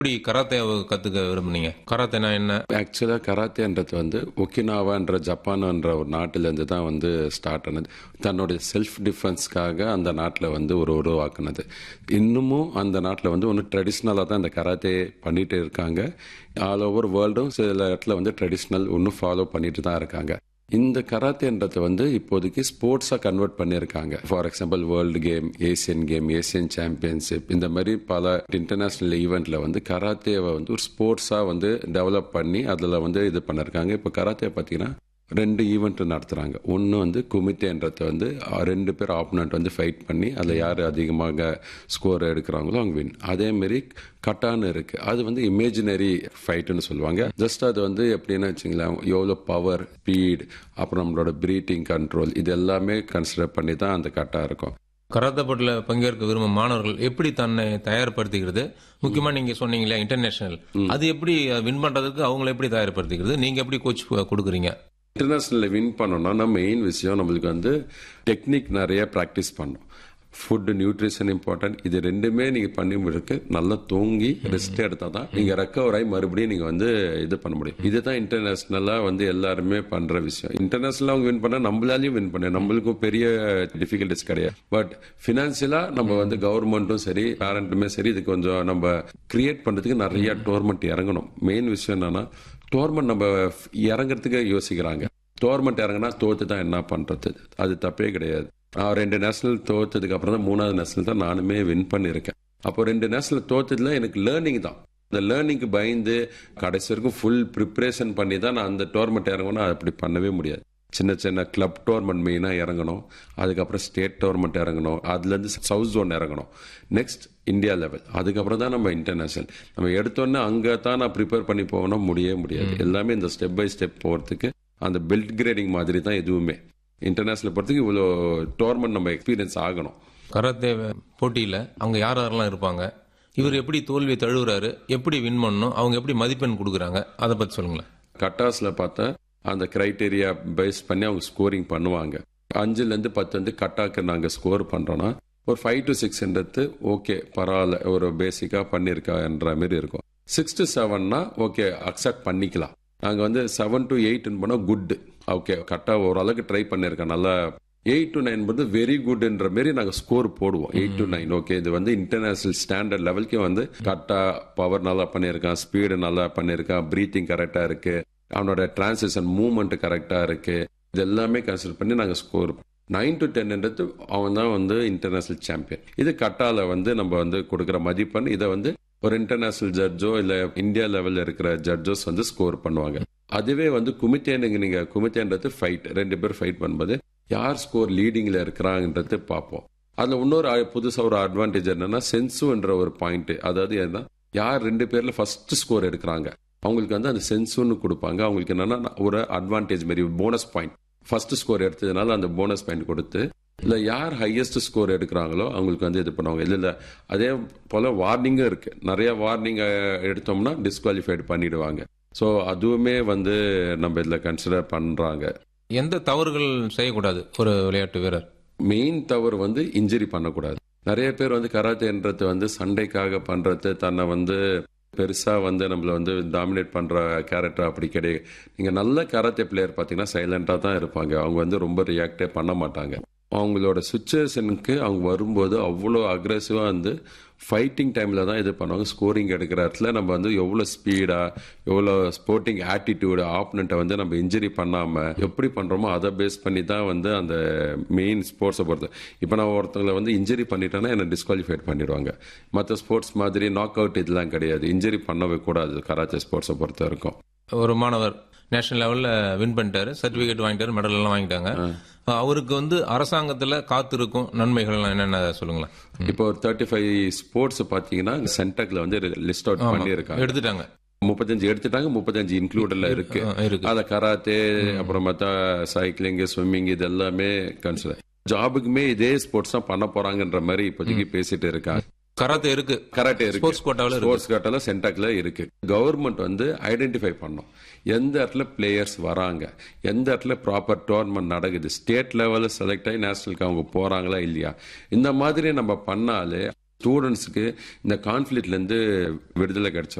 எப்படி கராத்தே கத்துக்க விரும்புனீங்க கராத்தேனா என்ன ஆக்சுவலாக கராத்தேன்றது வந்து ஒக்கினாவான்ற ஜப்பான்ன்ற ஒரு நாட்டிலேருந்து தான் வந்து ஸ்டார்ட் ஆனது தன்னுடைய செல்ஃப் டிஃபென்ஸ்க்காக அந்த நாட்டில் வந்து ஒரு உருவாக்குனது இன்னமும் அந்த நாட்டில் வந்து ஒன்று ட்ரெடிஷ்னலாக தான் இந்த கராத்தே பண்ணிட்டு இருக்காங்க ஆல் ஓவர் வேர்ல்டும் சில இடத்துல வந்து ட்ரெடிஷ்னல் இன்னும் ஃபாலோ பண்ணிட்டு தான் இருக்காங்க இந்த கராத்தேன்றதை வந்து இப்போதைக்கு ஸ்போர்ட்ஸாக கன்வெர்ட் பண்ணியிருக்காங்க for example world game Asian game Asian championship இந்த மாதிரி பல இன்டர்நேஷ்னல் ஈவெண்ட்ல வந்து கராத்தேவை வந்து ஒரு ஸ்போர்ட்ஸாக வந்து டெவலப் பண்ணி அதில் வந்து இது பண்ணியிருக்காங்க இப்போ கராத்தே பார்த்தீங்கன்னா ரெண்டு ஈவெண்ட் நடத்துகிறாங்க ஒன்று வந்து குமித்தேன்றதை வந்து அஹ், ரெண்டு பேர் ஆப்போனண்ட் வந்து ஃபைட் பண்ணி அதில் யார் அதிகமாக ஸ்கோர் எடுக்கிறாங்களோ அவங்க வின் அதேமாரி கட்டான்னு இருக்கு அது வந்து இமேஜினரி ஃபைட்டுன்னு சொல்லுவாங்க ஜஸ்ட் அது வந்து எப்படின்னு வச்சுங்களேன் எவ்வளோ பவர் ஸ்பீட் அப்புறம் நம்மளோட ப்ரீட்டிங் கண்ட்ரோல் இது எல்லாமே கன்சிடர் பண்ணி தான் அந்த கட்டா இருக்கும் கராத்தே போட்டியில் பங்கேற்க விரும்பும் மாணவர்கள் எப்படி தன்னை தயார்படுத்திக்கிறது முக்கியமா நீங்க சொன்னீங்களே இன்டர்நேஷனல் அது எப்படி வின் பண்றதுக்கு அவங்கள எப்படி தயார்படுத்திக்கிறது நீங்க எப்படி கோச் கொடுக்குறீங்க இன்டர்நேஷ்னலில் வின் பண்ணோம்னா மெயின் விஷயம் நம்மளுக்கு வந்து டெக்னிக் நிறைய ப்ராக்டிஸ் பண்ணணும் ஃபுட்டு நியூட்ரிஷன் இம்பார்ட்டன்ட் இது ரெண்டுமே நீங்கள் பண்ணி முடிக்க நல்லா தூங்கி ரெஸ்ட் எடுத்தால் தான் நீங்கள் ரெக்கவர் ஆகி மறுபடியும் நீங்கள் வந்து இது பண்ண முடியும் இதுதான் இன்டர்நேஷ்னலாக வந்து எல்லாருமே பண்ணுற விஷயம் இன்டர்நேஷ்னலாக அவங்க வின் பண்ணால் நம்மளாலையும் வின் பண்ண நம்மளுக்கும் பெரிய டிஃபிகல்டிஸ் கிடையாது பட் ஃபினான்ஷியலாக நம்ம வந்து கவர்மெண்ட்டும் சரி பேரண்ட்டுமே சரி இது கொஞ்சம் நம்ம கிரியேட் பண்ணுறதுக்கு நிறைய டோர்மெண்ட் இறங்கணும் மெயின் விஷயம் என்னன்னா டோர்மெண்ட் நம்ம இறங்குறதுக்கு யோசிக்கிறாங்க டோர்மெண்ட் இறங்கினா தோத்து தான் என்ன பண்றது அது தப்பே கிடையாது நான் ரெண்டு நேஷனல் தோத்ததுக்கு அப்புறம் தான் மூணாவது நேஷனல் தான் நானுமே வின் பண்ணியிருக்கேன் அப்போ ரெண்டு நேஷனல் தோத்ததுல எனக்கு லேர்னிங் தான் இந்த லேர்னிங்க்கு பயந்து கடைசி வரைக்கும் ஃபுல் ப்ரிப்பரேஷன் பண்ணி தான் நான் அந்த டோர்மெண்ட் இறங்கணும் அப்படி பண்ணவே முடியாது சின்ன சின்ன கிளப் டோர்மெண்ட் மெயினாக இறங்கணும் அதுக்கப்புறம் ஸ்டேட் டோர்மெண்ட் இறங்கணும் அதுலேருந்து சவுத் ஜோன் இறங்கணும் நெக்ஸ்ட் இந்தியா லெவல் அதுக்கப்புறம் தான் நம்ம இன்டர்நேஷனல் நம்ம எடுத்தோன்னே அங்கே தான் நான் ப்ரிப்பேர் பண்ணி போகணும் முடியவே முடியாது எல்லாமே இந்த ஸ்டெப் பை ஸ்டெப் போகிறதுக்கு அந்த பெல்ட் கிரேடிங் மாதிரி தான் எதுவுமே இன்டர்நேஷனல் போகிறதுக்கு இவ்வளோ டோர்மெண்ட் நம்ம எக்ஸ்பீரியன்ஸ் ஆகணும் கராத்தே போட்டியில அவங்க யார் யாரெல்லாம் இருப்பாங்க இவர் எப்படி தோல்வி தழுவுறாரு எப்படி வின் பண்ணணும் அவங்க எப்படி மதிப்பெண் கொடுக்குறாங்க அதை பத்தி சொல்லுங்களேன் கட்டாஸில் பார்த்தா அந்த கிரைட்டீரியா பேஸ் பண்ணி அவங்க ஸ்கோரிங் பண்ணுவாங்க அஞ்சுலேருந்து பத்து வந்து கட்டாக்கு நாங்கள் ஸ்கோர் பண்ணுறோன்னா ஒரு ஃபைவ் டு சிக்ஸ்ன்றது ஓகே பரவாயில்ல ஒரு பேசிக்காக பண்ணியிருக்கான்ற மாதிரி இருக்கும் சிக்ஸ் டு செவன்னா ஓகே அக்செப்ட் பண்ணிக்கலாம் நாங்கள் வந்து செவன் டு எயிட்னு போனால் குட் ஓகே கரெக்டாக ஓரளவுக்கு ட்ரை பண்ணியிருக்கேன் நல்லா எயிட் டு நைன் வந்து வெரி குட்ன்ற மாரி நாங்கள் ஸ்கோர் போடுவோம் எயிட் டு நைன் ஓகே இது வந்து இன்டர்நேஷனல் ஸ்டாண்டர்ட் லெவலுக்கு வந்து கரெக்டாக பவர் நல்லா பண்ணியிருக்கான் ஸ்பீடு நல்லா பண்ணியிருக்கான் ப்ரீத்திங் கரெக்டாக இருக்கு அவனோட டிரான்சிஷன் மூவ்மெண்ட் கரெக்டாக இருக்கு இது எல்லாமே கன்சிடர் பண்ணி நாங்கள் ஸ்கோர் நைன் டு டென்ன்றது அவன் தான் வந்து இன்டர்நேஷனல் சாம்பியன் இது கட்டால வந்து நம்ம வந்து கொடுக்குற மதிப்பெண் இதை வந்து ஒரு இன்டர்நேஷனல் ஜட்ஜோ இல்லை இந்தியா லெவலில் இருக்கிற ஜட்ஜஸ் வந்து ஸ்கோர் பண்ணுவாங்க அதுவே வந்து குமித்தேனுங்க நீங்க குமித்தேன்றது ஃபைட் ரெண்டு பேர் ஃபைட் பண்ணும்போது யார் ஸ்கோர் லீடிங்ல இருக்கிறாங்கன்றது பார்ப்போம் அதுல இன்னொரு அ- புதுசா ஒரு அட்வான்டேஜ் என்னன்னா சென்சுன்ற ஒரு பாயிண்ட் அதாவது என்ன யார் ரெண்டு பேர்ல ஃபர்ஸ்ட் ஸ்கோர் எடுக்கிறாங்க அவங்களுக்கு வந்து அந்த சென்சுன்னு கொடுப்பாங்க அவங்களுக்கு என்னன்னா ஒரு அட்வான்டேஜ் மாதிரி போனஸ் பாயிண்ட் ஃபர்ஸ்ட் ஸ்கோர் எடுத்ததுனால அந்த போனஸ் பாயிண்ட் கொடுத்து இல்ல யார் ஹையஸ்ட் ஸ்கோர் எடுக்கிறாங்களோ அவங்களுக்கு வந்து இது பண்ணுவாங்க இல்ல இல்ல அதே போல வார்னிங்கும் இருக்கு நிறைய வார்னிங் எடுத்தோம்னா டிஸ்குவாலிஃபைடு பண்ணிடுவாங்க ஸோ அதுவுமே வந்து நம்ம இதுல கன்சிடர் பண்றாங்க எந்த தவறுகள் செய்யக்கூடாது ஒரு விளையாட்டு வீரர் மெயின் தவறு வந்து இன்ஜுரி பண்ணக்கூடாது நிறைய பேர் வந்து கராத்தேன்றது வந்து சண்டைக்காக பண்றது தன்னை வந்து பெருசா வந்து நம்மள வந்து டாமினேட் பண்ற கேரக்டர் அப்படி கிடையாது நீங்க நல்ல கராத்தே பிளேயர் பாத்தீங்கன்னா சைலண்டா தான் இருப்பாங்க அவங்க வந்து ரொம்ப ரியாக்டே பண்ண மாட்டாங்க அவங்களோட சுச்சுவேஷனுக்கு அவங்க வரும்போது அவ்வளோ அக்ரெசிவா வந்து ஃபைட்டிங் டைம்ல தான் இது பண்ணுவாங்க ஸ்கோரிங் எடுக்கிற இடத்துல நம்ம வந்து எவ்வளோ ஸ்பீடா எவ்வளோ ஸ்போர்ட்டிங் ஆட்டிடியூடு ஆப்னண்ட்டை வந்து நம்ம இன்ஜுரி பண்ணாம எப்படி பண்றோமோ அதை பேஸ் பண்ணி தான் வந்து அந்த மெயின் ஸ்போர்ட்ஸை பொறுத்து இப்போ நான் ஒருத்தங்களை வந்து இன்ஜுரி பண்ணிட்டேன்னா என்னை டிஸ்குவாலிஃபைட் பண்ணிடுவாங்க மற்ற ஸ்போர்ட்ஸ் மாதிரி நாக் அவுட் இதெல்லாம் கிடையாது இன்ஜுரி பண்ணவே கூடாது கராத்தே ஸ்போர்ட்ஸை பொறுத்த வரைக்கும் ஒரு மாணவர் நேஷனல் லெவல்ல வின் பண்ணிட்டாரு சர்டிபிகேட் வாங்கிட்டாரு மெடல் எல்லாம் வாங்கிட்டாங்க அவருக்கு வந்து அரசாங்கத்துல காத்திருக்கும் நன்மைகள் எல்லாம் என்னென்ன சொல்லுங்களேன் இப்போ ஒரு தேர்ட்டி ஃபைவ் ஸ்போர்ட்ஸ் பார்த்தீங்கன்னா சென்டக்ல வந்து லிஸ்ட் அவுட் பண்ணியிருக்காங்க எடுத்துட்டாங்க முப்பத்தஞ்சு எடுத்துட்டாங்க முப்பத்தஞ்சு இன்க்ளூடட்ல இருக்கு ஆ, இருக்கு அத கராத்தே அப்புறம் மத்த சைக்கிளிங் ஸ்விம்மிங் இது எல்லாமே கன்சிடர் ஜாபுக்குமே இதே ஸ்போர்ட்ஸ் தான் பண்ண போறாங்கன்ற மாதிரி இப்போதைக்கு பேசிட்டு இருக்காங்க கராத்தே இருக்கு கராட்டே இருக்கு ஸ்போர்ட்ஸ் கோட்டாவில் இருக்கு ஸ்போர்ட்ஸ் காட்டால சென்டாக்ல இருக்கு கவர்மெண்ட் வந்து ஐடென்டிஃபை பண்ணும் எந்த இடத்துல பிளேயர்ஸ் வராங்க எந்த இடத்துல ப்ராப்பர் டோர்னமெண்ட் நடக்குது ஸ்டேட் லெவலில் செலக்ட் ஆகி நேஷனலுக்கு அவங்க போறாங்களா இல்லையா இந்த மாதிரி நம்ம பண்ணாலே ஸ்டூடெண்ட்ஸுக்கு இந்த கான்ஃப்ளிக்ட்லேருந்து விடுதலை கிடைச்சிடும்